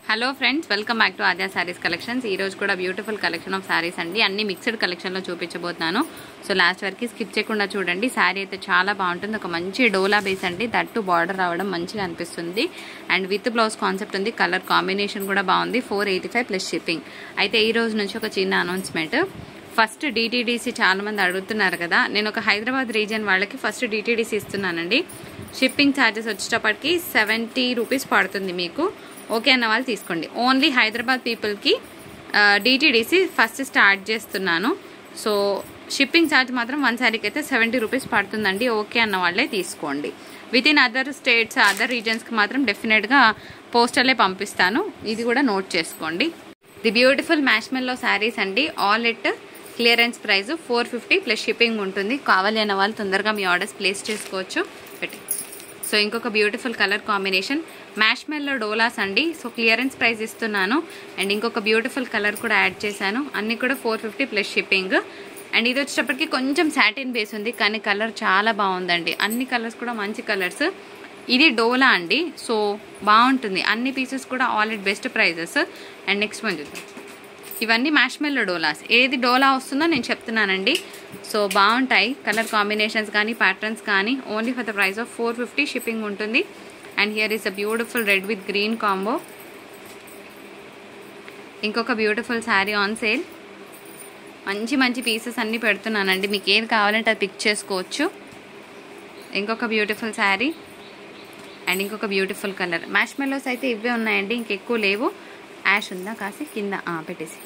hello friends welcome back to Aadya Sarees collections ఈ రోజు కూడా బ్యూటిఫుల్ కలెక్షన్ ఆఫ్ శారీస్ అండి అన్ని మిక్స్డ్ కలెక్షన్లో చూపించబోతున్నాను సో లాస్ట్ వరకు స్కిప్ చేయకుండా చూడండి శారీ అయితే చాలా బాగుంటుంది ఒక మంచి డోలా బేస్ అండి దట్టు బార్డర్ రావడం మంచిగా అనిపిస్తుంది అండ్ విత్ బ్లౌజ్ కాన్సెప్ట్ ఉంది కలర్ కాంబినేషన్ కూడా బాగుంది four eighty five plus shipping అయితే ఈ రోజు నుంచి ఒక చిన్న అనౌన్స్మెంట్ ఫస్ట్ డిటీడీసీ చాలా మంది అడుగుతున్నారు కదా నేను ఒక హైదరాబాద్ రీజియన్ వాళ్ళకి ఫస్ట్ డిటీడీసీ ఇస్తున్నానండి షిప్పింగ్ ఛార్జెస్ వచ్చేటప్పటికి సెవెంటీ రూపీస్ పడుతుంది మీకు ఓకే అన్న వాళ్ళు తీసుకోండి ఓన్లీ హైదరాబాద్ పీపుల్కి డిటీడీసీ ఫస్ట్ స్టార్ట్ చేస్తున్నాను సో షిప్పింగ్ ఛార్జ్ మాత్రం వన్ శారీకి అయితే సెవెంటీ రూపీస్ పడుతుందండి ఓకే అన్న వాళ్ళే తీసుకోండి with in other states other రీజన్స్కి మాత్రం డెఫినెట్గా పోస్టర్లే పంపిస్తాను ఇది కూడా నోట్ చేసుకోండి ది బ్యూటిఫుల్ మ్యాష్మెల్లో శారీస్ అండి all at clearance price four fifty plus shipping ఉంటుంది కావాలి అన్న వాళ్ళు తొందరగా మీ ఆర్డర్స్ ప్లేస్ చేసుకోవచ్చు పెట్టి సో ఇంకొక బ్యూటిఫుల్ కలర్ కాంబినేషన్ మ్యాష్మెల్లో డోలాస్ అండి సో క్లియరెన్స్ ప్రైస్ ఇస్తున్నాను అండ్ ఇంకొక బ్యూటిఫుల్ కలర్ కూడా యాడ్ చేశాను అన్ని కూడా four fifty plus shipping and ఇది వచ్చేటప్పటికి కొంచెం సాటిన్ బేస్ ఉంది కానీ కలర్ చాలా బాగుందండి అన్ని కలర్స్ కూడా మంచి కలర్స్ ఇది డోలా అండి సో బాగుంటుంది అన్ని పీసెస్ కూడా already best prices and next one చూద్దాం ఇవన్నీ మ్యాష్మెల్లో డోలాస్ ఏది డోలా వస్తుందో నేను చెప్తున్నానండి సో బాగుంటాయి కలర్ కాంబినేషన్స్ కానీ ప్యాటర్న్స్ కానీ only for the price of four fifty shipping ఉంటుంది and here is a beautiful red with green combo ఇంకొక బ్యూటిఫుల్ శారీ ఆన్ సేల్ మంచి మంచి పీసెస్ అన్నీ పెడుతున్నానండి మీకు ఏది కావాలంటే అది పిక్ చేసుకోవచ్చు ఇంకొక బ్యూటిఫుల్ శారీ అండ్ ఇంకొక బ్యూటిఫుల్ కలర్ మ్యాష్మెల్లోస్ అయితే ఇవే ఉన్నాయండి ఇంకెక్కువ లేవు యాష్ ఉందా కాసి కింద పెట్టేసి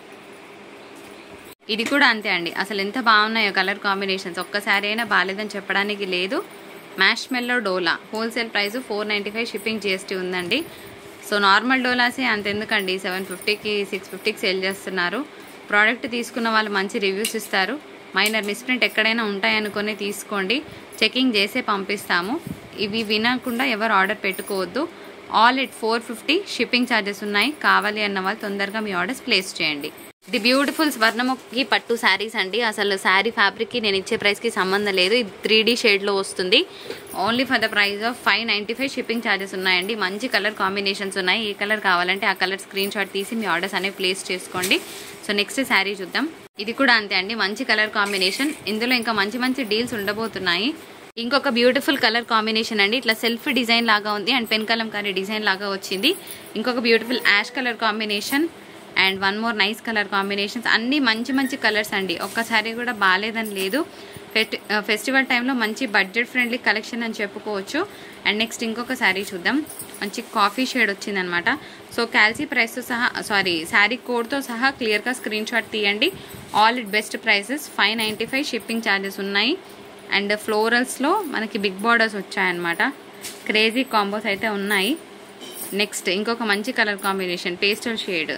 ఇది కూడా అంతే అండి అసలు ఎంత బాగున్నాయో కలర్ కాంబినేషన్స్ ఒక్కసారి అయినా బాగాలేదని చెప్పడానికి లేదు మ్యాష్మెల్లో డోలా wholesale price four ninety five shipping GST ఉందండి సో నార్మల్ డోలాసే అంత ఎందుకండి సెవెన్ ఫిఫ్టీకి సిక్స్ ఫిఫ్టీకి సేల్ చేస్తున్నారు ప్రోడక్ట్ తీసుకున్న వాళ్ళు మంచి రివ్యూస్ ఇస్తారు మైనర్ మిస్ప్రింట్ ఎక్కడైనా ఉంటాయనుకొని తీసుకోండి చెకింగ్ చేసే పంపిస్తాము ఇవి వినకుండా ఎవరు ఆర్డర్ పెట్టుకోవద్దు all at four fifty shipping charges ఉన్నాయి కావాలి అన్న వాళ్ళు తొందరగా మీ ఆర్డర్స్ ప్లేస్ చేయండి ది బ్యూటిఫుల్ స్వర్ణముఖి పట్టు శారీస్ అండి అసలు శారీ ఫ్యాబ్రిక్కి నేను ఇచ్చే ప్రైస్కి సంబంధం లేదు ఇది త్రీ డీ షేడ్లో వస్తుంది only for the price of five ninety five shipping charges ఉన్నాయండి మంచి కలర్ కాంబినేషన్స్ ఉన్నాయి ఏ కలర్ కావాలంటే ఆ కలర్ స్క్రీన్ షాట్ తీసి మీ ఆర్డర్స్ అనేవి ప్లేస్ చేసుకోండి సో నెక్స్ట్ శారీ చూద్దాం ఇది కూడా అంతే అండి మంచి కలర్ కాంబినేషన్ ఇందులో ఇంకా మంచి మంచి డీల్స్ ఉండబోతున్నాయి ఇంకొక బ్యూటిఫుల్ కలర్ కాంబినేషన్ అండి ఇట్లా సెల్ఫ్ డిజైన్ లాగా ఉంది అండ్ పెన్ కలంకారీ డిజైన్ లాగా వచ్చింది ఇంకొక beautiful ash colour combination and one more nice colour combinations అన్నీ మంచి మంచి కలర్స్ అండి ఒక్కసారి కూడా బాగాలేదని లేదు ఫెస్టివల్ టైంలో మంచి బడ్జెట్ ఫ్రెండ్లీ కలెక్షన్ అని చెప్పుకోవచ్చు అండ్ నెక్స్ట్ ఇంకొక శారీ చూద్దాం మంచి కాఫీ షేడ్ వచ్చిందనమాట సో క్యాల్సీ ప్రైస్తో సహా సారీ శారీ కోడ్తో సహా క్లియర్గా స్క్రీన్ షాట్ తీయండి all at best prices five ninety five shipping charges ఉన్నాయి అండ్ ఫ్లోరల్స్లో మనకి బిగ్ బార్డర్స్ వచ్చాయన్నమాట క్రేజీ కాంబోస్ అయితే ఉన్నాయి నెక్స్ట్ ఇంకొక మంచి colour combination pastel shade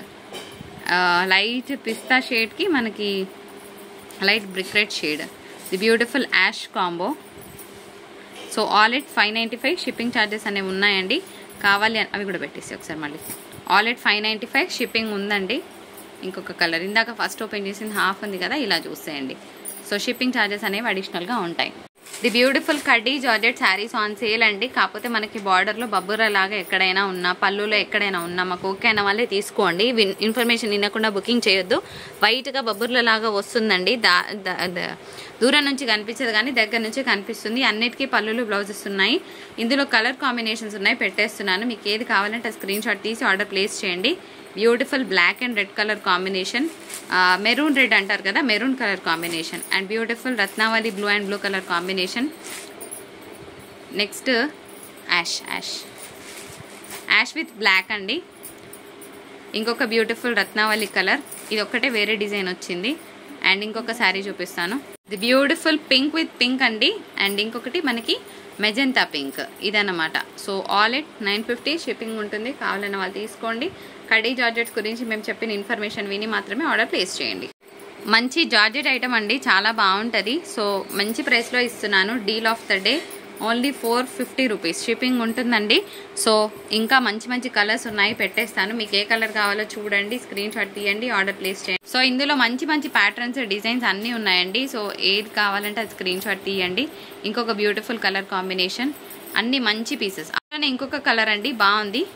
light పిస్తా షేడ్కి మనకి light brick red shade the beautiful ash combo so all at five ninety five shipping charges అనేవి ఉన్నాయండి కావాలి అవి కూడా పెట్టేసి ఒకసారి మళ్ళీ all at five ninety five shipping ఉందండి ఇంకొక కలర్ ఇందాక ఫస్ట్ ఓపెన్ చేసింది హాఫ్ ఉంది కదా ఇలా చూసేయండి సో షిప్పింగ్ ఛార్జెస్ అనేవి అడిషనల్గా ఉంటాయి ది బ్యూటిఫుల్ కడ్డీ జార్జెట్ శారీస్ ఆన్ సేల్ అండి కాకపోతే మనకి బార్డర్లో బబ్బుర లాగా ఎక్కడైనా ఉన్నా పళ్ళులో ఎక్కడైనా ఉన్నా మాకు ఓకే అయిన వాళ్ళే తీసుకోండి ఇన్ఫర్మేషన్ వినకుండా బుకింగ్ చేయొద్దు వైట్గా బబ్బుర్ల లాగా వస్తుందండి దా దూరం నుంచి కనిపించదు కానీ దగ్గర నుంచి కనిపిస్తుంది అన్నిటికీ పళ్ళులు బ్లౌజెస్ ఉన్నాయి ఇందులో కలర్ కాంబినేషన్స్ ఉన్నాయి పెట్టేస్తున్నాను మీకు ఏది కావాలంటే స్క్రీన్ షాట్ తీసి ఆర్డర్ ప్లేస్ చేయండి beautiful black and red colour combination maroon red అంటారు కదా maroon colour combination and beautiful Ratnavali blue and blue colour combination next ash ash ash with black అండి ఇంకొక బ్యూటిఫుల్ రత్నావళి కలర్ ఇది ఒక్కటే వేరే డిజైన్ వచ్చింది అండ్ ఇంకొక శారీ చూపిస్తాను the beautiful pink with pink అండి అండ్ ఇంకొకటి మనకి మెజెంతా పింక్ ఇదన్నమాట so all at nine fifty shipping ఉంటుంది కావాలన్న వాళ్ళు తీసుకోండి కడీ జార్జెట్స్ గురించి మేము చెప్పిన ఇన్ఫర్మేషన్ విని మాత్రమే ఆర్డర్ ప్లేస్ చేయండి మంచి జార్జెట్ ఐటమ్ అండి చాలా బాగుంటుంది సో మంచి ప్రైస్లో ఇస్తున్నాను deal of the day only four fifty rupees shipping ఉంటుందండి సో ఇంకా మంచి మంచి కలర్స్ ఉన్నాయి పెట్టేస్తాను మీకు ఏ కలర్ కావాలో చూడండి స్క్రీన్ షాట్ తీయండి ఆర్డర్ ప్లేస్ చేయండి సో ఇందులో మంచి మంచి ప్యాటర్న్స్ డిజైన్స్ అన్నీ ఉన్నాయండి సో ఏది కావాలంటే అది స్క్రీన్ షాట్ తీయండి ఇంకొక బ్యూటిఫుల్ కలర్ కాంబినేషన్ అన్ని మంచి పీసెస్ అలానే ఇంకొక కలర్ అండి బాగుంది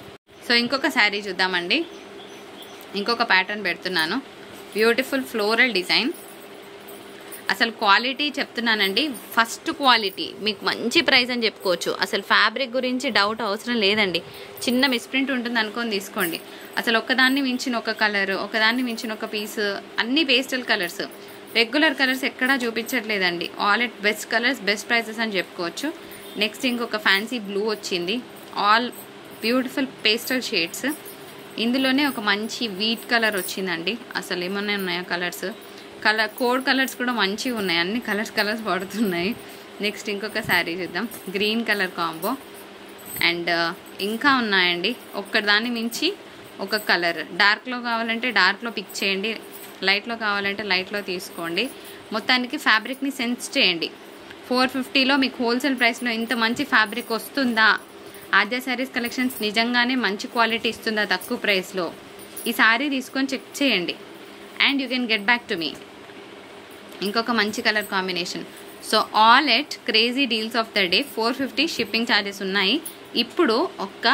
సో ఇంకొక శారీ చూద్దామండి ఇంకొక ప్యాటర్న్ పెడుతున్నాను బ్యూటిఫుల్ ఫ్లోరల్ డిజైన్ అసలు క్వాలిటీ చెప్తున్నానండి ఫస్ట్ క్వాలిటీ మీకు మంచి ప్రైస్ అని చెప్పుకోవచ్చు అసలు ఫ్యాబ్రిక్ గురించి డౌట్ అవసరం లేదండి చిన్న మిస్ప్రింట్ ఉంటుంది అనుకొని తీసుకోండి అసలు ఒకదాన్ని మించిన ఒక కలర్ ఒకదాన్ని మించిన ఒక పీస్ అన్ని పేస్టల్ కలర్స్ రెగ్యులర్ కలర్స్ ఎక్కడా చూపించట్లేదండి all at best colours best prices అని చెప్పుకోవచ్చు నెక్స్ట్ ఇంకొక ఫ్యాన్సీ బ్లూ వచ్చింది ఆల్ బ్యూటిఫుల్ పేస్టల్ షేడ్స్ ఇందులోనే ఒక మంచి వీట్ కలర్ వచ్చిందండి అసలు ఏమన్నా ఉన్నాయా కలర్స్ కలర్ కోడ్ కలర్స్ కూడా మంచిగా ఉన్నాయి అన్ని కలర్స్ కలర్స్ పడుతున్నాయి నెక్స్ట్ ఇంకొక శారీ చూద్దాం గ్రీన్ కలర్ కాంబో అండ్ ఇంకా ఉన్నాయండి ఒక్కదాన్ని మించి ఒక కలర్ డార్క్లో కావాలంటే డార్క్లో పిక్ చేయండి లైట్లో కావాలంటే లైట్లో తీసుకోండి మొత్తానికి ఫ్యాబ్రిక్ని సెన్స్ చేయండి ఫోర్ ఫిఫ్టీలో మీకు హోల్సేల్ ప్రైస్లో ఇంత మంచి ఫ్యాబ్రిక్ వస్తుందా ఆద్య శారీస్ కలెక్షన్స్ నిజంగానే మంచి క్వాలిటీ ఇస్తుందా తక్కువ ప్రైస్లో ఈ శారీ తీసుకొని చెక్ చేయండి and you can get back to me ఇంకొక మంచి colour combination so all at crazy deals of the day four fifty shipping charges ఉన్నాయి ఇప్పుడు ఒక్క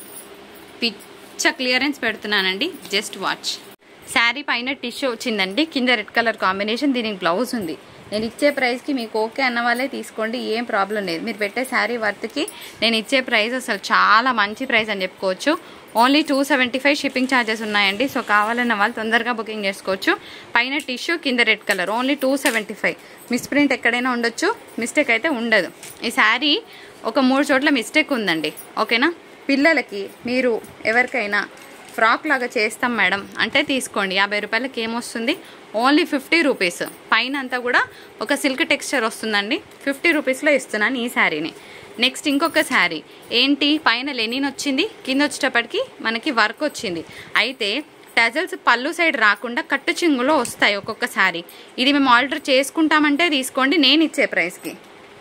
పిచ్చ క్లియరెన్స్ పెడుతున్నానండి జస్ట్ వాచ్ శారీ పైన టిష్యూ వచ్చిందండి కింద రెడ్ కలర్ కాంబినేషన్ దీనికి బ్లౌజ్ ఉంది నేను ఇచ్చే ప్రైస్కి మీకు ఓకే అన్న వాళ్ళే తీసుకోండి ఏం ప్రాబ్లం లేదు మీరు పెట్టే శారీ వర్త్కి నేను ఇచ్చే ప్రైస్ అసలు చాలా మంచి ప్రైస్ అని చెప్పుకోవచ్చు only two seventy five shipping charges ఉన్నాయండి సో కావాలన్న వాళ్ళు తొందరగా బుకింగ్ చేసుకోవచ్చు పైన టిష్యూ కింద red colour only two seventy five misprint ఎక్కడైనా ఉండొచ్చు మిస్టేక్ అయితే ఉండదు ఈ శారీ ఒక మూడు చోట్ల మిస్టేక్ ఉందండి ఓకేనా పిల్లలకి మీరు ఎవరికైనా ఫ్రాక్ లాగా చేస్తాం మేడం అంటే తీసుకోండి యాభై రూపాయలకి ఏమొస్తుంది ఓన్లీ ఫిఫ్టీ రూపీస్ పైన అంతా కూడా ఒక సిల్క్ టెక్స్చర్ వస్తుందండి ఫిఫ్టీ రూపీస్లో ఇస్తున్నాను ఈ శారీని నెక్స్ట్ ఇంకొక శారీ ఏంటి పైన లెనిన్ వచ్చింది కింద వచ్చేటప్పటికి మనకి వర్క్ వచ్చింది అయితే టజల్స్ పళ్ళు సైడ్ రాకుండా కట్టు చింగులో వస్తాయి ఒక్కొక్క శారీ ఇది మేము ఆర్డర్ చేసుకుంటామంటే తీసుకోండి నేను ఇచ్చే ప్రైస్కి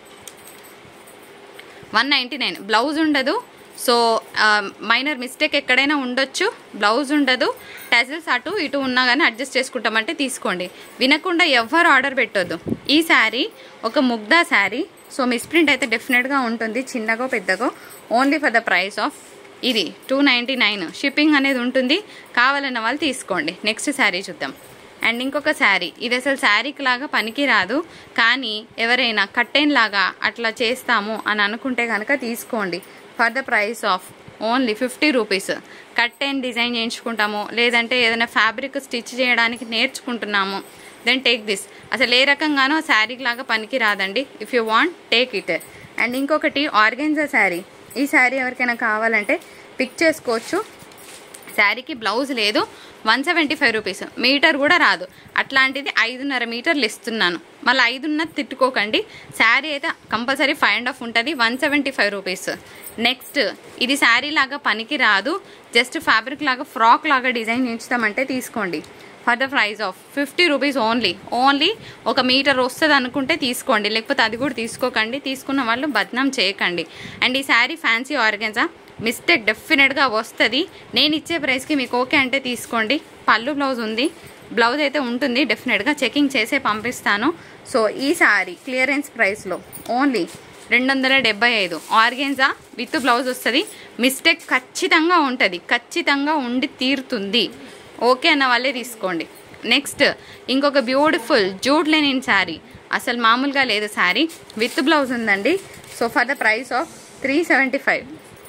వన్ నైంటీ నైన్ బ్లౌజ్ ఉండదు సో మైనర్ మిస్టేక్ ఎక్కడైనా ఉండొచ్చు బ్లౌజ్ ఉండదు టజల్స్ అటు ఇటు ఉన్నా కానీ అడ్జస్ట్ చేసుకుంటామంటే తీసుకోండి వినకుండా ఎవ్వరు ఆర్డర్ పెట్టొద్దు ఈ శారీ ఒక ముగ్ధా శారీ సో మిస్ప్రింట్ అయితే డెఫినెట్గా ఉంటుంది చిన్నగో పెద్దగో only for the price of ఇది టూ నైంటీ నైన్ షిప్పింగ్ అనేది ఉంటుంది కావాలన్న వాళ్ళు తీసుకోండి నెక్స్ట్ శారీ చూద్దాం అండ్ ఇంకొక శారీ ఇది అసలు శారీకి లాగా పనికి రాదు కానీ ఎవరైనా కట్టెన్ లాగా అట్లా చేస్తాము అని అనుకుంటే కనుక తీసుకోండి for the price of only fifty rupees కట్టెన్ డిజైన్ చేయించుకుంటాము లేదంటే ఏదైనా ఫ్యాబ్రిక్ స్టిచ్ చేయడానికి నేర్చుకుంటున్నాము దెన్ టేక్ దిస్ అసలు ఏ రకంగానో శారీకి లాగా పనికి రాదండి if you want take it and ఇంకొకటి ఆర్గెన్జా శారీ ఈ శారీ ఎవరికైనా కావాలంటే పిక్ చేసుకోవచ్చు శారీకి బ్లౌజ్ లేదు one seventy five rupees metre కూడా రాదు అట్లాంటిది ఐదున్నర మీటర్లు ఇస్తున్నాను మళ్ళీ ఐదున్నర తిట్టుకోకండి శారీ అయితే కంపల్సరీ ఫైవ్ అండ్ హాఫ్ ఉంటుంది one seventy five rupees next ఇది శారీ లాగా పనికి రాదు జస్ట్ ఫ్యాబ్రిక్ లాగా ఫ్రాక్ లాగా డిజైన్ చేయించుతామంటే తీసుకోండి for the price of fifty rupees only only ఒక మీటర్ వస్తుంది అనుకుంటే తీసుకోండి లేకపోతే అది కూడా తీసుకోకండి తీసుకున్న వాళ్ళు బద్నాం చేయకండి అండ్ ఈ శారీ ఫ్యాన్సీ ఆర్గెన్సా మిస్టేక్ డెఫినెట్గా వస్తుంది నేను ఇచ్చే ప్రైస్కి మీకు ఓకే అంటే తీసుకోండి పళ్ళు బ్లౌజ్ ఉంది బ్లౌజ్ అయితే ఉంటుంది డెఫినెట్గా చెకింగ్ చేసే పంపిస్తాను సో ఈ శారీ క్లియరెన్స్ ప్రైస్లో ఓన్లీ రెండు వందల డెబ్బై ఐదు ఆర్గెన్జా విత్ బ్లౌజ్ వస్తుంది మిస్టేక్ ఖచ్చితంగా ఉంటుంది ఖచ్చితంగా ఉండి తీరుతుంది ఓకే అన్న వాళ్ళే తీసుకోండి నెక్స్ట్ ఇంకొక బ్యూటిఫుల్ జూట్ లెనిన్ శారీ అసలు మామూలుగా లేదు శారీ విత్ బ్లౌజ్ ఉందండి so for the price of three seventy five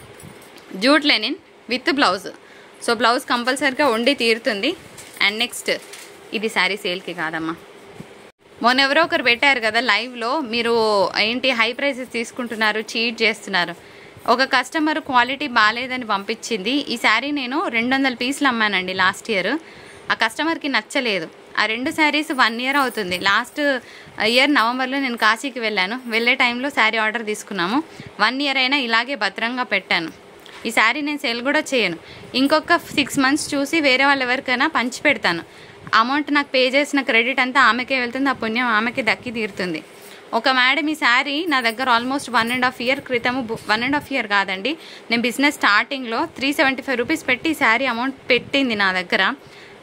jute linen with blouse so blouse కంపల్సరీగా ఉండి తీరుతుంది అండ్ నెక్స్ట్ ఇది శారీ సేల్కి కాదమ్మా మొన్న ఎవరో ఒకరు పెట్టారు కదా లైవ్లో మీరు ఏంటి హై ప్రైసెస్ తీసుకుంటున్నారు చీట్ చేస్తున్నారు ఒక కస్టమర్ క్వాలిటీ బాగాలేదని పంపించింది ఈ శారీ నేను రెండు వందల పీసులు అమ్మానండి లాస్ట్ ఇయర్ ఆ కస్టమర్కి నచ్చలేదు ఆ రెండు శారీస్ వన్ ఇయర్ అవుతుంది లాస్ట్ ఇయర్ నవంబర్లో నేను కాశీకి వెళ్ళాను వెళ్ళే టైంలో శారీ ఆర్డర్ తీసుకున్నాము వన్ ఇయర్ అయినా ఇలాగే భద్రంగా పెట్టాను ఈ శారీ నేను సేల్ కూడా చేయను ఇంకొక సిక్స్ మంత్స్ చూసి వేరే వాళ్ళు ఎవరికైనా పంచి పెడతాను అమౌంట్ నాకు పే చేసిన క్రెడిట్ అంతా ఆమెకే వెళ్తుంది ఆ పుణ్యం ఆమెకి దక్కి తీరుతుంది ఒక మేడం ఈ శారీ నా దగ్గర almost one and half year క్రితము వన్ అండ్ హాఫ్ ఇయర్ కాదండి నేను బిజినెస్ స్టార్టింగ్లో త్రీ సెవెంటీ ఫైవ్ రూపీస్ పెట్టి ఈ శారీ అమౌంట్ పెట్టింది నా దగ్గర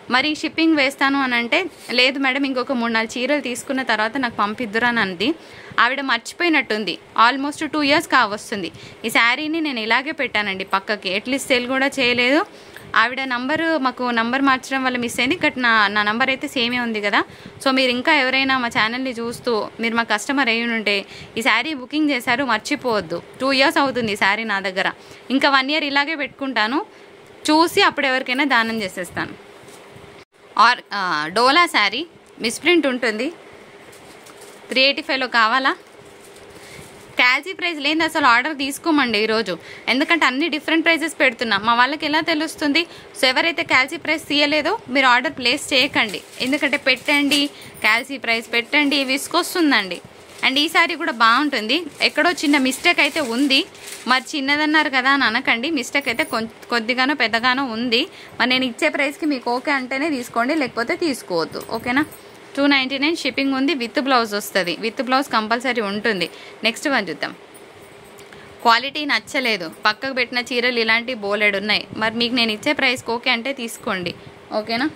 మరి షిప్పింగ్ వేస్తాను అని అంటే లేదు మేడం ఇంకొక మూడు నాలుగు చీరలు తీసుకున్న తర్వాత నాకు పంపిద్దురు అని అంది ఆవిడ మర్చిపోయినట్టుంది ఆల్మోస్ట్ టూ ఇయర్స్ కావస్తుంది ఈ శారీని నేను ఇలాగే పెట్టానండి పక్కకి అట్లీస్ట్ సెల్ కూడా చేయలేదు ఆవిడ నంబర్ మాకు నంబర్ మార్చడం వల్ల మిస్ అయింది బట్ నా నా నంబర్ అయితే సేమే ఉంది కదా సో మీరు ఇంకా ఎవరైనా మా ఛానల్ని చూస్తూ మీరు మా కస్టమర్ అయ్యి ఉంటే ఈ శారీ బుకింగ్ చేశారు మర్చిపోవద్దు టూ ఇయర్స్ అవుతుంది ఈ శారీ నా దగ్గర ఇంకా వన్ ఇయర్ ఇలాగే పెట్టుకుంటాను చూసి అప్పుడు ఎవరికైనా దానం చేసేస్తాను ఆర్ ఆ, డోలా శారీ మిస్ప్రింట్ ఉంటుంది త్రీ ఎయిటీ ఫైవ్లో కావాలా క్యాల్సీ ప్రైస్ లేని అసలు ఆర్డర్ తీసుకోమండి ఈరోజు ఎందుకంటే అన్ని డిఫరెంట్ ప్రైజెస్ పెడుతున్నాం మా వాళ్ళకి ఎలా తెలుస్తుంది సో ఎవరైతే క్యాల్సీ ప్రైస్ తీయలేదో మీరు ఆర్డర్ ప్లేస్ చేయకండి ఎందుకంటే పెట్టండి క్యాల్సీ ప్రైస్ పెట్టండి విసుకొస్తుందండి అండ్ ఈ సారీ కూడా బాగుంటుంది ఎక్కడో చిన్న మిస్టేక్ అయితే ఉంది మరి చిన్నదన్నారు కదా అని అనకండి మిస్టేక్ అయితే కొం- కొద్దిగానో పెద్దగానో ఉంది మరి నేను ఇచ్చే ప్రైస్కి మీకు ఓకే అంటేనే తీసుకోండి లేకపోతే తీసుకోవద్దు ఓకేనా టూ నైంటీ నైన్ షిప్పింగ్ ఉంది విత్ బ్లౌజ్ వస్తుంది విత్ బ్లౌజ్ కంపల్సరీ ఉంటుంది నెక్స్ట్ వన్ చూద్దాం క్వాలిటీ నచ్చలేదు పక్కకు పెట్టిన చీరలు ఇలాంటి బోలెడు ఉన్నాయి మరి మీకు నేను ఇచ్చే ప్రైస్కి ఓకే అంటే తీసుకోండి ఓకేనా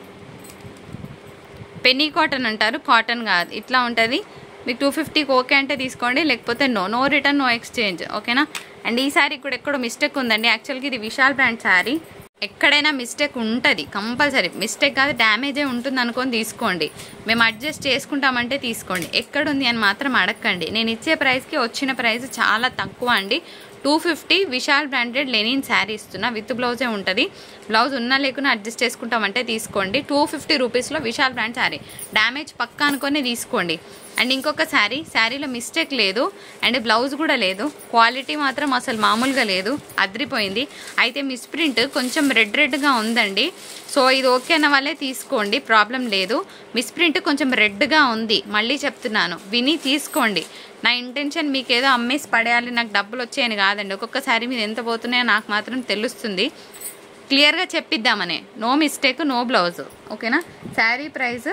పెన్నీ కాటన్ అంటారు కాటన్ కాదు ఇట్లా ఉంటుంది మీకు టూ ఫిఫ్టీకి ఓకే అంటే తీసుకోండి లేకపోతే no no return no exchange ఓకేనా అండ్ ఈ శారీ కూడా ఎక్కడో మిస్టేక్ ఉందండి యాక్చువల్గా ఇది విశాల్ బ్రాండ్ శారీ ఎక్కడైనా మిస్టేక్ ఉంటుంది కంపల్సరీ మిస్టేక్ కాదు డ్యామేజే ఉంటుంది అనుకొని తీసుకోండి మేము అడ్జస్ట్ చేసుకుంటామంటే తీసుకోండి ఎక్కడుంది అని మాత్రం అడగండి నేను ఇచ్చే ప్రైస్కి వచ్చిన ప్రైస్ చాలా తక్కువ అండి two fifty Vishal branded linen sari ఇస్తున్నా విత్ బ్లౌజే ఉంటుంది బ్లౌజ్ ఉన్నా లేకున్నా అడ్జస్ట్ చేసుకుంటామంటే తీసుకోండి టూ ఫిఫ్టీ రూపీస్లో విశాల్ బ్రాండ్ శారీ డ్యామేజ్ పక్కా అనుకొని తీసుకోండి అండ్ ఇంకొక శారీ శారీలో మిస్టేక్ లేదు అండ్ బ్లౌజ్ కూడా లేదు క్వాలిటీ మాత్రం అసలు మామూలుగా లేదు అద్రిపోయింది అయితే మిస్ప్రింట్ కొంచెం రెడ్ రెడ్గా ఉందండి సో ఇది ఓకే అన్న వాళ్ళే తీసుకోండి ప్రాబ్లం లేదు మిస్ప్రింట్ కొంచెం రెడ్గా ఉంది మళ్ళీ చెప్తున్నాను విని తీసుకోండి నా ఇంటెన్షన్ మీకు ఏదో అమ్మేసి పడేయాలి నాకు డబ్బులు వచ్చాయని కాదండి ఒక్కొక్కసారి మీరు ఎంత పోతున్నాయో నాకు మాత్రం తెలుస్తుంది క్లియర్గా చెప్పిద్దామనే నో మిస్టేక్ నో బ్లౌజ్ ఓకేనా శారీ ప్రైస్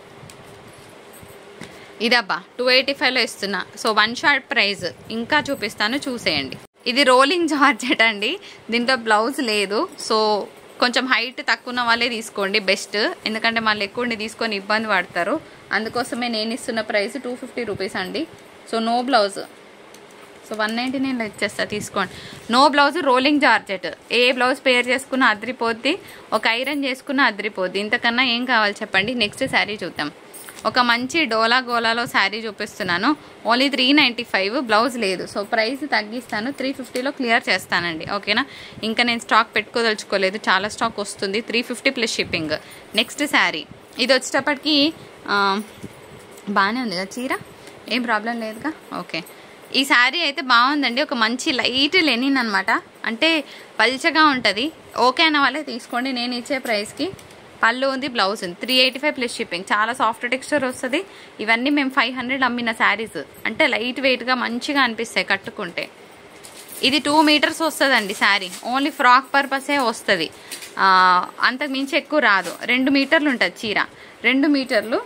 ఇదబ్బా టూ ఎయిటీ ఫైవ్లో ఇస్తున్నా సో వన్ షార్ట్ ప్రైస్ ఇంకా చూపిస్తాను చూసేయండి ఇది రోలింగ్ జార్జెట్ అండి దీంట్లో బ్లౌజ్ లేదు సో కొంచెం హైట్ తక్కువ ఉన్న వాళ్ళే తీసుకోండి బెస్ట్ ఎందుకంటే మళ్ళీ ఎక్కువ తీసుకొని ఇబ్బంది పడతారు అందుకోసమే నేను ఇస్తున్న ప్రైస్ టూ ఫిఫ్టీ రూపీస్ అండి so no blouse so one ninety నైన్లో ఇచ్చేస్తా తీసుకోండి నో బ్లౌజ్ రోలింగ్ జార్జెట్ ఏ బ్లౌజ్ పేర్ చేసుకున్నా అద్రిపోద్ది ఒక ఐరన్ చేసుకున్నా అద్రిపోద్ది ఇంతకన్నా ఏం కావాలి చెప్పండి నెక్స్ట్ శారీ చూద్దాం ఒక మంచి డోలా గోలాలో శారీ చూపిస్తున్నాను only three ninety five blouse లేదు సో ప్రైస్ తగ్గిస్తాను త్రీ ఫిఫ్టీలో క్లియర్ చేస్తానండి ఓకేనా ఇంకా నేను స్టాక్ పెట్టుకోదలుచుకోలేదు చాలా స్టాక్ వస్తుంది three fifty plus shipping next sari ఇది వచ్చేటప్పటికి ఆ, బాగానే ఉంది కదా చీర ఏం ప్రాబ్లం లేదుగా ఓకే ఈ శారీ అయితే బాగుందండి ఒక మంచి లైట్ లెనిన్ అనమాట అంటే పల్చగా ఉంటుంది ఓకే అన్న వాళ్ళే తీసుకోండి నేను ఇచ్చే ప్రైస్కి పళ్ళు ఉంది బ్లౌజ్ ఉంది three eighty five plus shipping చాలా సాఫ్ట్ టెక్స్చర్ వస్తుంది ఇవన్నీ మేము ఫైవ్ హండ్రెడ్ అమ్మిన శారీస్ అంటే లైట్ వెయిట్గా మంచిగా అనిపిస్తాయి కట్టుకుంటే ఇది టూ మీటర్స్ వస్తుందండి శారీ ఓన్లీ ఫ్రాక్ పర్పసే వస్తుంది అంతకు మించి ఎక్కువ రాదు రెండు మీటర్లు ఉంటుంది చీర రెండు మీటర్లు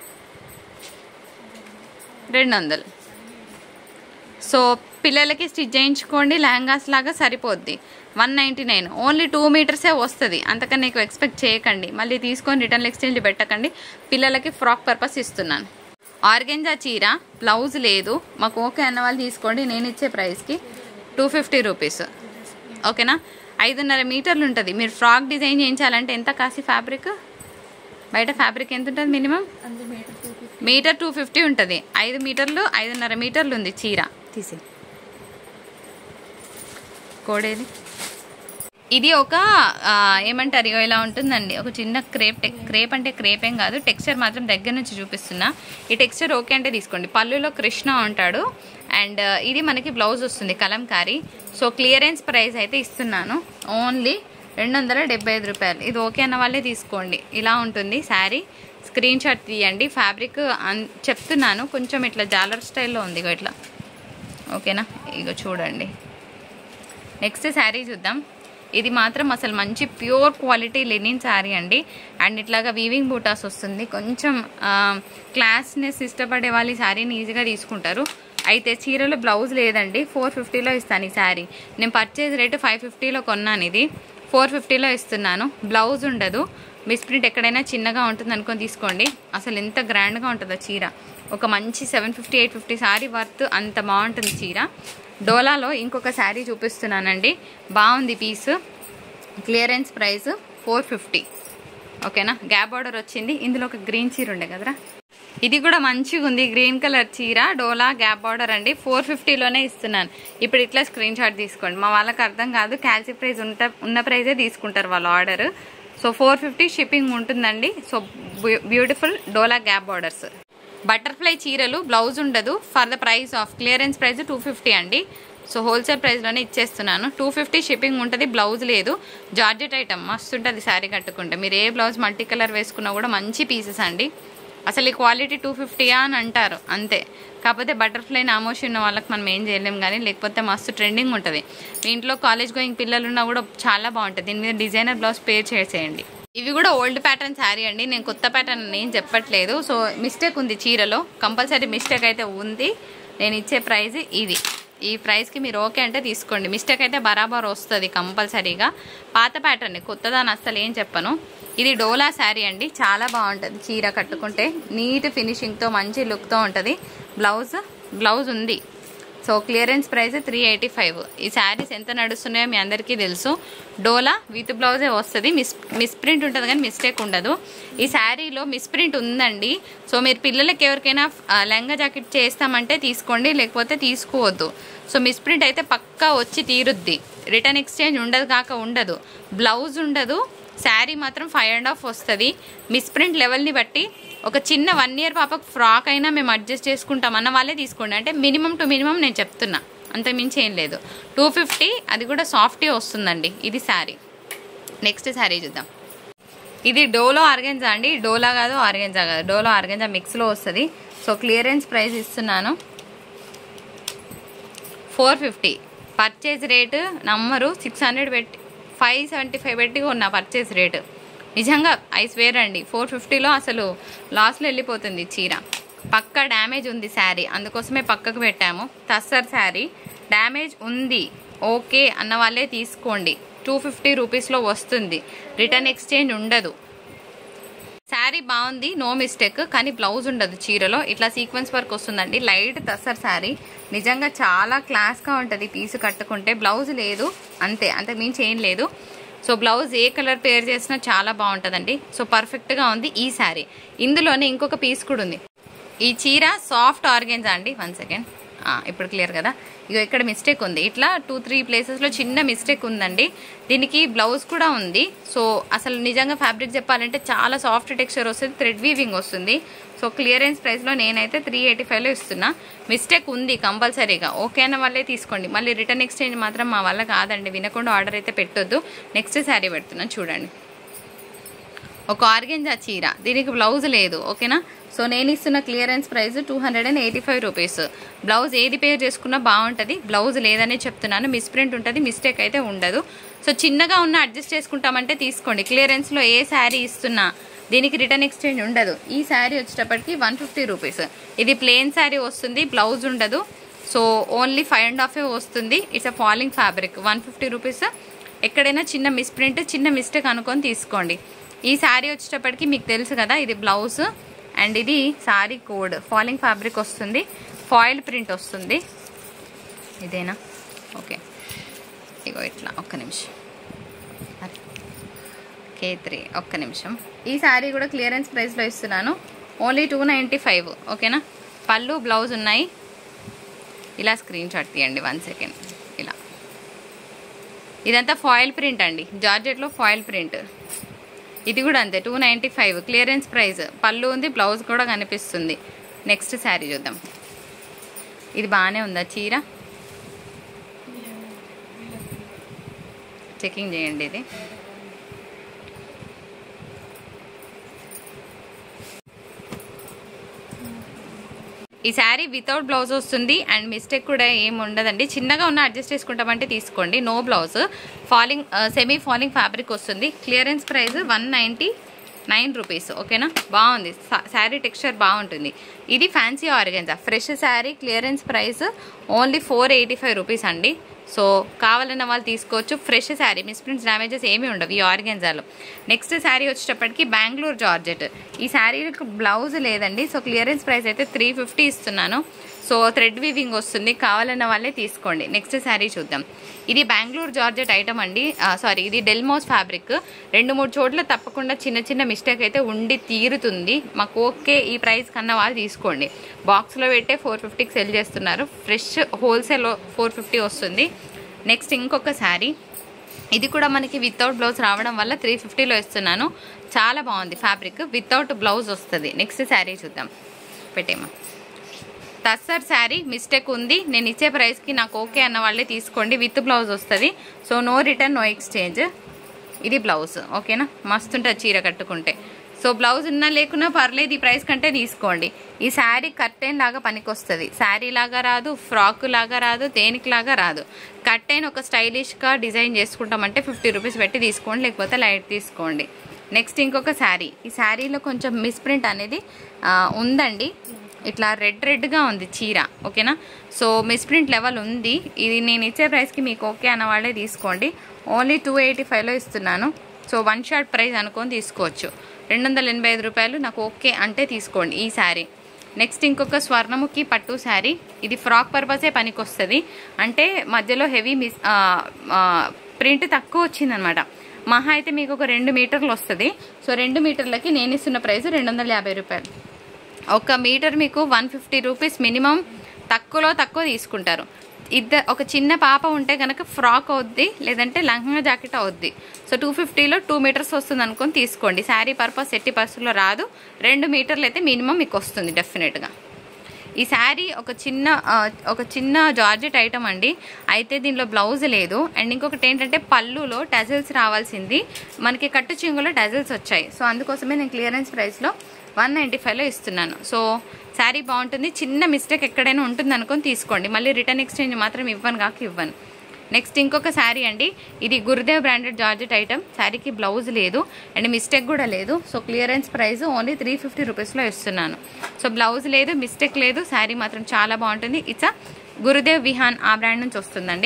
రెండు వందలు సో పిల్లలకి స్టిచ్ చేయించుకోండి లెహంగాస్ లాగా సరిపోద్ది one ninety nine only two మీటర్సే వస్తుంది అంతకన్నా నీకు ఎక్స్పెక్ట్ చేయకండి మళ్ళీ తీసుకొని రిటర్న్ ఎక్స్చేంజ్ పెట్టకండి పిల్లలకి ఫ్రాక్ పర్పస్ ఇస్తున్నాను ఆర్గెంజా చీర బ్లౌజ్ లేదు మాకు ఓకే అన్న వాళ్ళు తీసుకోండి నేను ఇచ్చే ప్రైస్కి టూ ఫిఫ్టీ రూపీస్ ఓకేనా ఐదున్నర మీటర్లు ఉంటుంది మీరు ఫ్రాక్ డిజైన్ చేయించాలంటే ఎంత కాసి ఫ్యాబ్రిక్ బయట ఫ్యాబ్రిక్ ఎంత ఉంటుంది మినిమం మీటర్ టూ ఫిఫ్టీ ఉంటుంది ఐదు మీటర్లు ఐదున్నర మీటర్లు ఉంది చీర తీసి కోడేది ఇది ఒక ఆ, ఏమంటారు ఇగో ఇలా ఉంటుందండి ఒక చిన్న క్రేప్ టెక్ క్రేప్ అంటే క్రేప్ ఏం కాదు టెక్స్చర్ మాత్రం దగ్గర నుంచి చూపిస్తున్నా ఈ టెక్స్చర్ ఓకే అంటే తీసుకోండి పళ్ళులో కృష్ణ ఉంటాడు అండ్ ఇది మనకి బ్లౌజ్ వస్తుంది కలంకారీ సో క్లియరెన్స్ ప్రైస్ అయితే ఇస్తున్నాను ఓన్లీ రెండు వందల డెబ్బై ఐదు రూపాయలు ఇది ఓకే అన్న వాళ్ళే తీసుకోండి ఇలా ఉంటుంది శారీ స్క్రీన్ షాట్ తీయండి ఫ్యాబ్రిక్ అన్ చెప్తున్నాను కొంచెం ఇట్లా జాలర్ స్టైల్లో ఉంది ఇగో ఇట్లా ఓకేనా ఇగో చూడండి నెక్స్ట్ శారీ చూద్దాం ఇది మాత్రం అసలు మంచి ప్యూర్ క్వాలిటీ లెనిన్ శారీ అండి అండ్ ఇట్లాగా వీవింగ్ బూటాస్ వస్తుంది కొంచెం క్లాస్నెస్ ఇష్టపడే వాళ్ళు ఈ శారీని ఈజీగా తీసుకుంటారు అయితే చీరలో బ్లౌజ్ లేదండి ఫోర్ ఫిఫ్టీలో ఇస్తాను ఈ శారీ నేను పర్చేజ్ రేటు ఫైవ్ ఫిఫ్టీలో కొన్నాను ఇది ఫోర్ ఫిఫ్టీలో ఇస్తున్నాను బ్లౌజ్ ఉండదు మిస్ప్రింట్ ఎక్కడైనా చిన్నగా ఉంటుంది అనుకొని తీసుకోండి అసలు ఎంత గ్రాండ్గా ఉంటుందో చీర ఒక మంచి seven fifty eight fifty sari worth అంత బాగుంటుంది చీర డోలాలో ఇంకొక శారీ చూపిస్తున్నానండి బాగుంది piece clearance price four fifty ఓకేనా గ్యాప్ బార్డర్ వచ్చింది ఇందులో ఒక గ్రీన్ చీర ఉండే కదరా ఇది కూడా మంచిగా ఉంది గ్రీన్ కలర్ చీర డోలా గ్యాప్ బార్డర్ అండి ఫోర్ ఫిఫ్టీలోనే ఇస్తున్నాను ఇప్పుడు ఇట్లా స్క్రీన్ షాట్ తీసుకోండి మా వాళ్ళకి అర్థం కాదు క్యాల్సీ ప్రైస్ ఉంట ఉన్న ప్రైజే తీసుకుంటారు వాళ్ళ order so four fifty shipping ఉంటుందండి సో బ్యూటిఫుల్ డోలా గ్యాప్ బార్డర్స్ బటర్ఫ్లై చీరలు బ్లౌజ్ ఉండదు for the price of clearance price two fifty అండి సో హోల్సేల్ ప్రైస్లోనే ఇచ్చేస్తున్నాను టూ ఫిఫ్టీ షిప్పింగ్ ఉంటుంది బ్లౌజ్ లేదు జార్జెట్ ఐటమ్ మస్తు ఉంటుంది శారీ కట్టుకుంటే మీరు ఏ బ్లౌజ్ మల్టీ కలర్ వేసుకున్నా కూడా మంచి పీసెస్ అండి అసలు ఈ క్వాలిటీ టూ ఫిఫ్టీయా అని అంటారు అంతే కాకపోతే బటర్ఫ్లై నామోషి ఉన్న వాళ్ళకి మనం ఏం చేయలేం కానీ లేకపోతే మస్తు ట్రెండింగ్ ఉంటుంది మీ ఇంట్లో కాలేజ్ గోయింగ్ పిల్లలు ఉన్నా కూడా చాలా బాగుంటుంది దీని మీద డిజైనర్ బ్లౌజ్ పేర్ చేసేయండి ఇవి కూడా ఓల్డ్ ప్యాటర్న్ శారీ అండి నేను కొత్త ప్యాటర్న్ ఏం చెప్పట్లేదు సో మిస్టేక్ ఉంది చీరలో కంపల్సరీ మిస్టేక్ అయితే ఉంది నేను ఇచ్చే ప్రైస్ ఇది ఈ ప్రైస్కి మీరు ఓకే అంటే తీసుకోండి మిస్టేక్ అయితే బరాబర్ వస్తుంది కంపల్సరీగా పాత ప్యాటర్న్ కొత్తదాని అస్సలు ఏం చెప్పను ఇది డోలా శారీ అండి చాలా బాగుంటుంది చీర కట్టుకుంటే నీట్ ఫినిషింగ్తో మంచి లుక్తో ఉంటుంది బ్లౌజ్ బ్లౌజ్ ఉంది so clearance price three eighty five ఈ శారీస్ ఎంత నడుస్తున్నాయో మీ అందరికీ తెలుసు డోలా విత్ బ్లౌజే వస్తుంది మిస్ మిస్ప్రింట్ ఉంటుంది కానీ మిస్టేక్ ఉండదు ఈ శారీలో మిస్ప్రింట్ ఉందండి సో మీరు పిల్లలకి ఎవరికైనా ఆ, లెహంగా జాకెట్ చేస్తామంటే తీసుకోండి లేకపోతే తీసుకోవద్దు సో మిస్ప్రింట్ అయితే పక్కా వచ్చి తీరుద్ది రిటర్న్ ఎక్స్చేంజ్ ఉండదు కాక ఉండదు బ్లౌజ్ ఉండదు శారీ మాత్రం ఫైవ్ అండ్ హాఫ్ వస్తుంది మిస్ప్రింట్ లెవెల్ని బట్టి ఒక చిన్న వన్ ఇయర్ పాపకు ఫ్రాక్ అయినా మేము అడ్జస్ట్ చేసుకుంటాం అన్న వాళ్ళే తీసుకోండి అంటే మినిమం టు మినిమం నేను చెప్తున్నా అంత మించి ఏం లేదు టూ ఫిఫ్టీ అది కూడా సాఫ్టీ వస్తుందండి ఇది శారీ నెక్స్ట్ శారీ చూద్దాం ఇది డోలో ఆర్గెంజా అండి డోలా కాదు ఆర్గెంజా కాదు డోలో ఆర్గెంజా మిక్స్లో వస్తుంది సో క్లియరెన్స్ ప్రైస్ ఇస్తున్నాను ఫోర్ ఫిఫ్టీ పర్చేజ్ రేటు నమ్మరు సిక్స్ హండ్రెడ్ పెట్టి ఫైవ్ సెవెంటీ ఫైవ్ పెట్టి కొన్నా పర్చేజ్ రేటు నిజంగా ఐస్ వేర్ అండి ఫోర్ ఫిఫ్టీలో అసలు లాస్లో వెళ్ళిపోతుంది చీర పక్క డ్యామేజ్ ఉంది శారీ అందుకోసమే పక్కకు పెట్టాము తస్సర్ శారీ డ్యామేజ్ ఉంది ఓకే అన్న వాళ్ళే తీసుకోండి టూ ఫిఫ్టీ రూపీస్లో వస్తుంది రిటర్న్ ఎక్స్చేంజ్ ఉండదు శారీ బాగుంది నో మిస్టేక్ కానీ బ్లౌజ్ ఉండదు చీరలో ఇట్లా సీక్వెన్స్ వర్క్ వస్తుందండి లైట్ తసర్ శారీ నిజంగా చాలా క్లాస్గా ఉంటుంది పీసు కట్టుకుంటే బ్లౌజ్ లేదు అంతే అంతకు మించి ఏం లేదు సో బ్లౌజ్ ఏ కలర్ పేర్ చేసినా చాలా బాగుంటుందండి సో పర్ఫెక్ట్గా ఉంది ఈ శారీ ఇందులోనే ఇంకొక పీస్ కూడా ఉంది ఈ చీర సాఫ్ట్ ఆర్గెన్జా అండి వన్ సెకండ్ ఇప్పుడు క్లియర్ కదా ఇగో ఇక్కడ మిస్టేక్ ఉంది ఇట్లా టూ త్రీ ప్లేసెస్లో చిన్న మిస్టేక్ ఉందండి దీనికి బ్లౌజ్ కూడా ఉంది సో అసలు నిజంగా ఫ్యాబ్రిక్ చెప్పాలంటే చాలా సాఫ్ట్ టెక్స్చర్ వస్తుంది థ్రెడ్ వీవింగ్ వస్తుంది సో క్లియరెన్స్ ప్రైస్లో నేనైతే త్రీ ఎయిటీ ఫైవ్లో ఇస్తున్నా మిస్టేక్ ఉంది కంపల్సరీగా ఓకే అన్న వాళ్ళే తీసుకోండి మళ్ళీ రిటర్న్ ఎక్స్చేంజ్ మాత్రం మా వల్ల కాదండి వినకుండా ఆర్డర్ అయితే పెట్టొద్దు నెక్స్ట్ శారీ పెడుతున్నాను చూడండి ఒక ఆర్గెంజా చీర దీనికి బ్లౌజ్ లేదు ఓకేనా సో నేను ఇస్తున్న clearance price two hundred and eighty five rupees blouse ఏది పేర్ చేసుకున్నా బాగుంటుంది బ్లౌజ్ లేదనే చెప్తున్నాను మిస్ప్రింట్ ఉంటుంది మిస్టేక్ అయితే ఉండదు సో చిన్నగా ఉన్న అడ్జస్ట్ చేసుకుంటామంటే తీసుకోండి క్లియరెన్స్లో ఏ శారీ ఇస్తున్నా దీనికి రిటర్న్ ఎక్స్చేంజ్ ఉండదు ఈ శారీ వచ్చేటప్పటికి వన్ ఫిఫ్టీ రూపీస్ ఇది ప్లెయిన్ శారీ వస్తుంది బ్లౌజ్ ఉండదు సో ఓన్లీ ఫైవ్ అండ్ హాఫే వస్తుంది it's a falling fabric one fifty rupees ఎక్కడైనా చిన్న మిస్ప్రింట్ చిన్న మిస్టేక్ అనుకొని తీసుకోండి ఈ శారీ వచ్చేటప్పటికి మీకు తెలుసు కదా ఇది బ్లౌజ్ అండ్ ఇది శారీ కోడ్ ఫాలింగ్ ఫ్యాబ్రిక్ వస్తుంది ఫాయిల్ ప్రింట్ వస్తుంది ఇదేనా ఓకే ఇగో ఇట్లా ఒక్క నిమిషం కే త్రీ ఒక్క నిమిషం ఈ శారీ కూడా క్లియరెన్స్ ప్రైస్లో ఇస్తున్నాను ఓన్లీ టూ నైంటీ ఫైవ్ ఓకేనా పళ్ళు బ్లౌజ్ ఉన్నాయి ఇలా స్క్రీన్ షాట్ తీయండి వన్ సెకండ్ ఇలా ఇదంతా ఫాయిల్ ప్రింట్ అండి జార్జెట్లో ఫాయిల్ ప్రింట్ ఇది కూడా అంతే two ninety five clearance price పళ్ళు ఉంది బ్లౌజ్ కూడా కనిపిస్తుంది నెక్స్ట్ శారీ చూద్దాం ఇది బాగానే ఉందా చీర చెకింగ్ చేయండి ఇది ఈ శారీ వితౌట్ బ్లౌజ్ వస్తుంది అండ్ మిస్టేక్ కూడా ఏం ఉండదండి చిన్నగా ఉన్న అడ్జస్ట్ చేసుకుంటామంటే తీసుకోండి no blouse falling semi falling fabric వస్తుంది clearance price one ninety nine rupees ఓకేనా బాగుంది శారీ టెక్స్చర్ బాగుంటుంది ఇది fancy organza fresh sari clearance price only four eighty five rupees అండి సో కావాలన్న వాళ్ళు తీసుకోవచ్చు ఫ్రెష్ శారీ మిస్ప్రింట్స్ డ్యామేజెస్ ఏమీ ఉండవు ఈ ఆర్గెన్జాలో నెక్స్ట్ శారీ వచ్చేటప్పటికి బెంగళూరు జార్జెట్ ఈ శారీకి బ్లౌజ్ లేదండి సో క్లియరెన్స్ ప్రైస్ అయితే త్రీ ఫిఫ్టీ ఇస్తున్నాను సో థ్రెడ్ వీవింగ్ వస్తుంది కావాలన్న వాళ్ళే తీసుకోండి నెక్స్ట్ శారీ చూద్దాం ఇది బెంగళూరు జార్జెట్ ఐటమ్ అండి సారీ ఇది డెల్మోస్ ఫ్యాబ్రిక్ రెండు మూడు చోట్ల తప్పకుండా చిన్న చిన్న మిస్టేక్ అయితే ఉండి తీరుతుంది మాకు ఓకే ఈ ప్రైస్ కన్నా వాళ్ళు తీసుకోండి బాక్స్లో పెట్టే ఫోర్ ఫిఫ్టీకి సెల్ చేస్తున్నారు ఫ్రెష్ హోల్సేల్ ఫోర్ ఫిఫ్టీ వస్తుంది నెక్స్ట్ ఇంకొక శారీ ఇది కూడా మనకి వితౌట్ బ్లౌజ్ రావడం వల్ల త్రీ ఫిఫ్టీలో ఇస్తున్నాను చాలా బాగుంది ఫ్యాబ్రిక్ వితౌట్ బ్లౌజ్ వస్తుంది నెక్స్ట్ శారీ చూద్దాం పెట్టేమా టస్సర్ శారీ మిస్టేక్ ఉంది నేను ఇచ్చే ప్రైస్కి నాకు ఓకే అన్న వాళ్ళే తీసుకోండి విత్ బ్లౌజ్ వస్తుంది so no return no exchange ఇది బ్లౌజ్ ఓకేనా మస్తు ఉంటుంది చీర కట్టుకుంటే సో బ్లౌజ్ ఉన్నా లేకున్నా పర్లేదు ఈ ప్రైస్ కంటే తీసుకోండి ఈ శారీ కర్టెన్ లాగా పనికొస్తుంది శారీ లాగా రాదు ఫ్రాక్ లాగా రాదు దేనికి లాగా రాదు కర్టెన్ ఒక స్టైలిష్గా డిజైన్ చేసుకుంటామంటే ఫిఫ్టీ రూపీస్ పెట్టి తీసుకోండి లేకపోతే లైట్ తీసుకోండి నెక్స్ట్ ఇంకొక శారీ ఈ శారీలో కొంచెం మిస్ప్రింట్ అనేది ఆ, ఉందండి ఇట్లా రెడ్ రెడ్గా ఉంది చీర ఓకేనా సో మిస్ప్రింట్ లెవెల్ ఉంది ఇది నేను ఇచ్చే ప్రైస్కి మీకు ఓకే అన్న వాళ్ళే తీసుకోండి ఓన్లీ టూ ఎయిటీ ఫైవ్లో ఇస్తున్నాను సో వన్ షార్ట్ ప్రైస్ అనుకొని తీసుకోవచ్చు రెండు వందల ఎనభై ఐదు రూపాయలు నాకు ఓకే అంటే తీసుకోండి ఈ శారీ నెక్స్ట్ ఇంకొక స్వర్ణముఖి పట్టు శారీ ఇది ఫ్రాక్ పర్పసే పనికొస్తుంది అంటే మధ్యలో హెవీ మిస్ ప్రింట్ తక్కువ వచ్చిందనమాట మహా అయితే మీకు ఒక రెండు మీటర్లు వస్తుంది సో రెండు మీటర్లకి నేను ఇస్తున్న ప్రైస్ రెండు వందల యాభై రూపాయలు ఒక మీటర్ మీకు వన్ ఫిఫ్టీ రూపీస్ మినిమం తక్కువలో తక్కువ తీసుకుంటారు ఇద్దరు ఒక చిన్న పాప ఉంటే కనుక ఫ్రాక్ అవుద్ది లేదంటే లంగా జాకెట్ అవుద్ది సో టూ ఫిఫ్టీలో టూ మీటర్స్ వస్తుంది అనుకొని తీసుకోండి శారీ పర్పస్ ఎట్టి పర్సులో రాదు రెండు మీటర్లు అయితే మినిమం మీకు వస్తుంది డెఫినెట్గా ఈ శారీ ఒక చిన్న ఆ, ఒక చిన్న జార్జెట్ ఐటమ్ అండి అయితే దీనిలో బ్లౌజ్ లేదు అండ్ ఇంకొకటి ఏంటంటే పళ్ళులో టజల్స్ రావాల్సింది మనకి కట్టు చింగులో టజల్స్ వచ్చాయి సో అందుకోసమే నేను క్లియరెన్స్ ప్రైస్లో వన్ నైంటీ ఫైవ్లో ఇస్తున్నాను సో శారీ బాగుంటుంది చిన్న మిస్టేక్ ఎక్కడైనా ఉంటుంది అనుకొని తీసుకోండి మళ్ళీ రిటర్న్ ఎక్స్చేంజ్ మాత్రం ఇవ్వను కాక ఇవ్వను నెక్స్ట్ ఇంకొక శారీ అండి ఇది గురుదేవ్ బ్రాండెడ్ జార్జెట్ ఐటమ్ శారీకి బ్లౌజ్ లేదు అండ్ మిస్టేక్ కూడా లేదు so clearance price only three fifty రూపీస్లో ఇస్తున్నాను సో బ్లౌజ్ లేదు మిస్టేక్ లేదు శారీ మాత్రం చాలా బాగుంటుంది ఇట్స్ గురుదేవ్ విహాన్ ఆ బ్రాండ్ నుంచి వస్తుందండి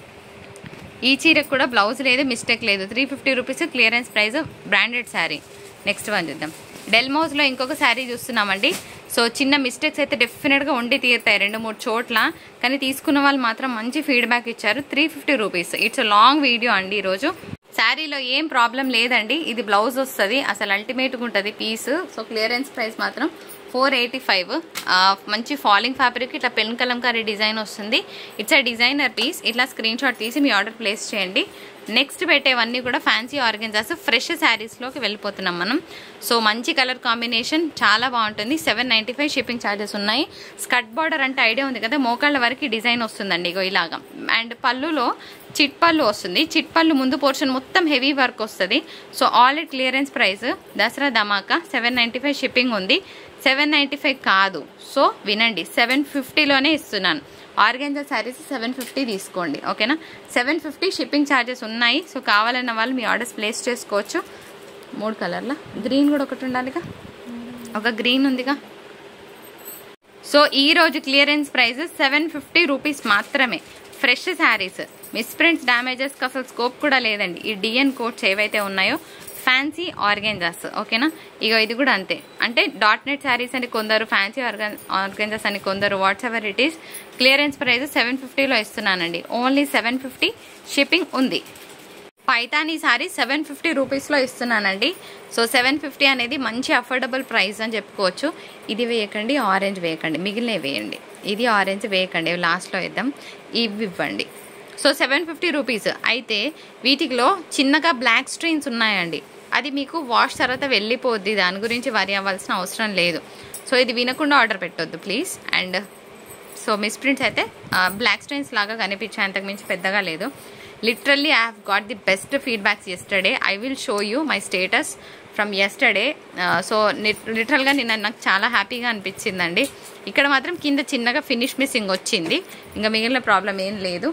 ఈ చీరకు కూడా బ్లౌజ్ లేదు మిస్టేక్ లేదు three fifty rupees clearance price branded sari next one చూద్దాం డెల్మోస్లో ఇంకొక శారీ చూస్తున్నామండి సో చిన్న మిస్టేక్స్ అయితే డెఫినెట్గా ఉండి తీరుతాయి రెండు మూడు చోట్ల కానీ తీసుకున్న వాళ్ళు మాత్రం మంచి ఫీడ్బ్యాక్ ఇచ్చారు three fifty rupees it's long video అండి ఈరోజు శారీలో ఏం ప్రాబ్లం లేదండి ఇది బ్లౌజ్ వస్తుంది అసలు అల్టిమేట్గా ఉంటుంది పీస్ సో క్లియరెన్స్ ప్రైస్ మాత్రం ఫోర్ ఎయిటీ ఫైవ్ మంచి ఫాలింగ్ ఫ్యాబ్రిక్ ఇట్లా పెన్ కలంకారీ డిజైన్ వస్తుంది ఇట్స్ అ డిజైనర్ పీస్ ఇట్లా స్క్రీన్ షాట్ తీసి మీ ఆర్డర్ ప్లేస్ చేయండి నెక్స్ట్ పెట్టేవన్నీ కూడా ఫ్యాన్సీ ఆర్గెన్జాస్ ఫ్రెష్ శారీస్లోకి వెళ్ళిపోతున్నాం మనం సో మంచి కలర్ కాంబినేషన్ చాలా బాగుంటుంది seven ninety five shipping charges ఉన్నాయి స్కర్ట్ బార్డర్ అంటే ఐడియా ఉంది కదా మోకాళ్ళ వరకు డిజైన్ వస్తుందండి ఇగో ఇలాగా అండ్ పళ్ళులో చిట్ పళ్ళు వస్తుంది చిట్ పళ్ళు ముందు పోర్షన్ మొత్తం హెవీ వర్క్ వస్తుంది so all clearance price Dasara ధమాకా సెవెన్ నైంటీ ఫైవ్ షిప్పింగ్ ఉంది సెవెన్ నైంటీ ఫైవ్ కాదు సో వినండి సెవెన్ ఫిఫ్టీలోనే ఇస్తున్నాను ఆర్గెంజా శారీస్ సెవెన్ ఫిఫ్టీ తీసుకోండి ఓకేనా సెవెన్ ఫిఫ్టీ షిప్పింగ్ ఛార్జెస్ ఉన్నాయి సో కావాలన్న వాళ్ళు మీ ఆర్డర్స్ ప్లేస్ చేసుకోవచ్చు మూడు కలర్ల గ్రీన్ కూడా ఒకటి ఉండాలిగా ఒక గ్రీన్ ఉందిగా సో ఈ రోజు clearance price seven fifty rupees మాత్రమే ఫ్రెష్ శారీస్ మిస్ప్రింట్స్ డ్యామేజెస్కి అసలు స్కోప్ కూడా లేదండి ఈ డిఎన్ కోట్స్ ఏవైతే ఉన్నాయో ఫ్యాన్సీ ఆర్గెంజాస్ ఓకేనా ఇక ఇది కూడా అంతే అంటే డాట్ నెట్ శారీస్ అని కొందరు ఫ్యాన్సీ ఆర్గన్ ఆర్గెంజాస్ అని కొందరు what's ever it is clearance price seven ఫిఫ్టీలో ఇస్తున్నానండి ఓన్లీ సెవెన్ ఫిఫ్టీ షిప్పింగ్ ఉంది పైతానీ సారీ సెవెన్ ఫిఫ్టీ రూపీస్లో ఇస్తున్నానండి సో సెవెన్ ఫిఫ్టీ అనేది మంచి అఫోర్డబుల్ ప్రైస్ అని చెప్పుకోవచ్చు ఇది వేయకండి ఆరెంజ్ వేయకండి మిగిలినవి వేయండి ఇది ఆరెంజ్ వేయకండి ఇవి లాస్ట్లో వేద్దాం ఇవి ఇవ్వండి సో సెవెన్ ఫిఫ్టీ రూపీస్ అయితే వీటిలో చిన్నగా బ్లాక్ స్ట్రీన్స్ ఉన్నాయండి అది మీకు వాష్ తర్వాత వెళ్ళిపోద్ది దాని గురించి వరి అవ్వాల్సిన అవసరం లేదు సో ఇది వినకుండా ఆర్డర్ పెట్టొద్దు ప్లీజ్ అండ్ సో మిస్ప్రింట్స్ అయితే బ్లాక్ స్టైన్స్ లాగా కనిపించాయి అంతకు మించి పెద్దగా లేదు literally I have got the best feedbacks yesterday I will show you my status from yesterday so లిటరల్గా నిన్న నాకు చాలా హ్యాపీగా అనిపించిందండి ఇక్కడ మాత్రం కింద చిన్నగా ఫినిష్ మిస్సింగ్ వచ్చింది ఇంకా మిగిలిన ప్రాబ్లం ఏం లేదు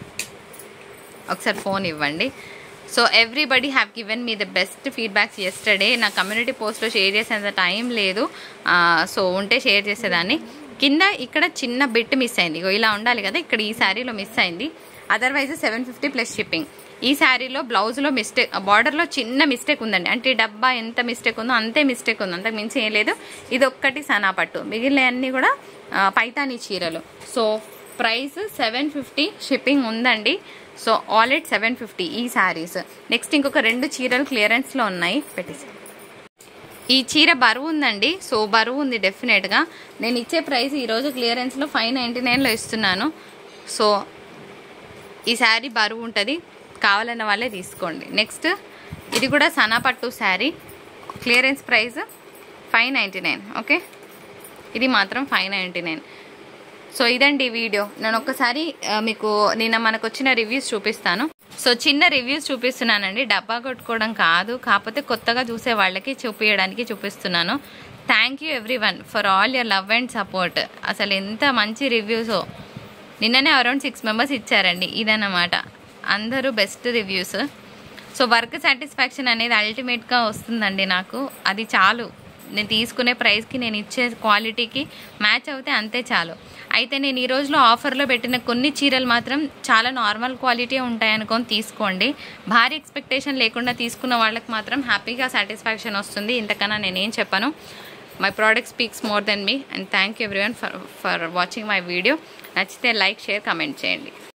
ఒకసారి ఫోన్ ఇవ్వండి so everybody have given me the best feedbacks yesterday నా కమ్యూనిటీ పోస్ట్లో షేర్ చేసేంత టైం లేదు సో ఉంటే షేర్ చేసేదాన్ని కింద ఇక్కడ చిన్న బిట్ మిస్ అయింది ఇగో ఇలా ఉండాలి కదా ఇక్కడ ఈ శారీలో మిస్ అయింది otherwise seven fifty plus shipping ఈ శారీలో బ్లౌజ్లో మిస్టేక్ బార్డర్లో చిన్న మిస్టేక్ ఉందండి అంటే ఈ డబ్బా ఎంత మిస్టేక్ ఉందో అంతే మిస్టేక్ ఉంది అంతకు మించి ఏం లేదు ఇది ఒక్కటి సనా పట్టు మిగిలిన అన్ని కూడా ఆ, పైతానీ చీరలు so price seven fifty shipping ఉందండి so all at seven fifty ఈ శారీస్ నెక్స్ట్ ఇంకొక రెండు చీరలు క్లియరెన్స్లో ఉన్నాయి పెట్టేసి ఈ చీర బరువు ఉందండి సో బరువు ఉంది డెఫినెట్గా నేను ఇచ్చే ప్రైస్ ఈరోజు క్లియరెన్స్లో ఫైవ్ నైంటీ నైన్లో ఇస్తున్నాను సో ఈ శారీ బరువు ఉంటుంది కావాలన్న వాళ్ళే తీసుకోండి నెక్స్ట్ ఇది కూడా సనాపట్టు sari clearance price five ninety nine okay ఇది మాత్రం ఫైవ్ నైంటీ నైన్ సో ఇదండి ఈ వీడియో నేను ఒక్కసారి ఆ, మీకు నిన్న మనకు వచ్చిన రివ్యూస్ చూపిస్తాను సో చిన్న రివ్యూస్ చూపిస్తున్నానండి డబ్బా కొట్టుకోవడం కాదు కాకపోతే కొత్తగా చూసే వాళ్ళకి చూపించడానికి చూపిస్తున్నాను thank you everyone for all your love and support అసలు ఎంత మంచి రివ్యూసో నిన్ననే అరౌండ్ సిక్స్ మెంబర్స్ ఇచ్చారండి ఇదన్నమాట అందరూ best reviews so work satisfaction అనేది అల్టిమేట్గా వస్తుందండి నాకు అది చాలు నేను తీసుకునే ప్రైస్కి నేను ఇచ్చే క్వాలిటీకి మ్యాచ్ అవుతే అంతే చాలు అయితే నేను ఈ రోజులో ఆఫర్లో పెట్టిన కొన్ని చీరలు మాత్రం చాలా నార్మల్ క్వాలిటీ ఉంటాయి అనుకొని తీసుకోండి భారీ ఎక్స్పెక్టేషన్ లేకుండా తీసుకున్న వాళ్ళకి మాత్రం హ్యాపీగా సాటిస్ఫాక్షన్ వస్తుంది ఇంతకన్నా నేనేం చెప్పను my product speaks more than me and thank you everyone for for watching my video నచ్చితే లైక్ షేర్ కమెంట్ చేయండి